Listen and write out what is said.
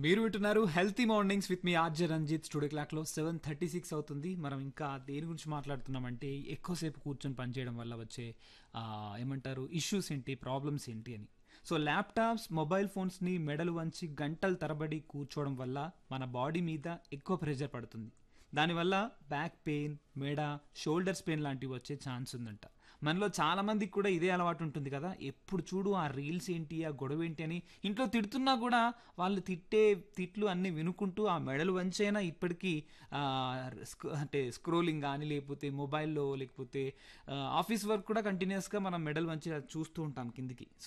మీరు వింటున్నారు healthy mornings with మీ ఆర్జే రంజిత్ స్టూడియో క్లాక్లో సెవెన్ థర్టీ సిక్స్ అవుతుంది మనం ఇంకా దేని గురించి మాట్లాడుతున్నామంటే ఎక్కువసేపు కూర్చొని పనిచేయడం వల్ల వచ్చే ఆ, ఏమంటారు ఇష్యూస్ ఏంటి ప్రాబ్లమ్స్ ఏంటి అని సో ల్యాప్టాప్స్ మొబైల్ ఫోన్స్ని మెడలు వంచి గంటల తరబడి కూర్చోవడం వల్ల మన బాడీ మీద ఎక్కువ ప్రెషర్ పడుతుంది దానివల్ల బ్యాక్ పెయిన్ మెడ షోల్డర్స్ పెయిన్ లాంటివి వచ్చే ఛాన్స్ ఉందంట మనలో చాలా మందికి కూడా ఇదే అలవాటు ఉంటుంది కదా ఎప్పుడు చూడు ఆ రీల్స్ ఏంటి ఆ గొడవ ఏంటి అని ఇంట్లో తిడుతున్నా కూడా వాళ్ళు తిట్టే తిట్లు అన్నీ వినుకుంటూ ఆ మెడలు వంచైనా ఇప్పటికీ ఆ, స్క్- అంటే స్క్రోలింగ్ కానీ లేకపోతే మొబైల్లో లేకపోతే ఆ, ఆఫీస్ వర్క్ కూడా కంటిన్యూస్గా మనం మెడల్ వంచి అది చూస్తూ ఉంటాం కిందికి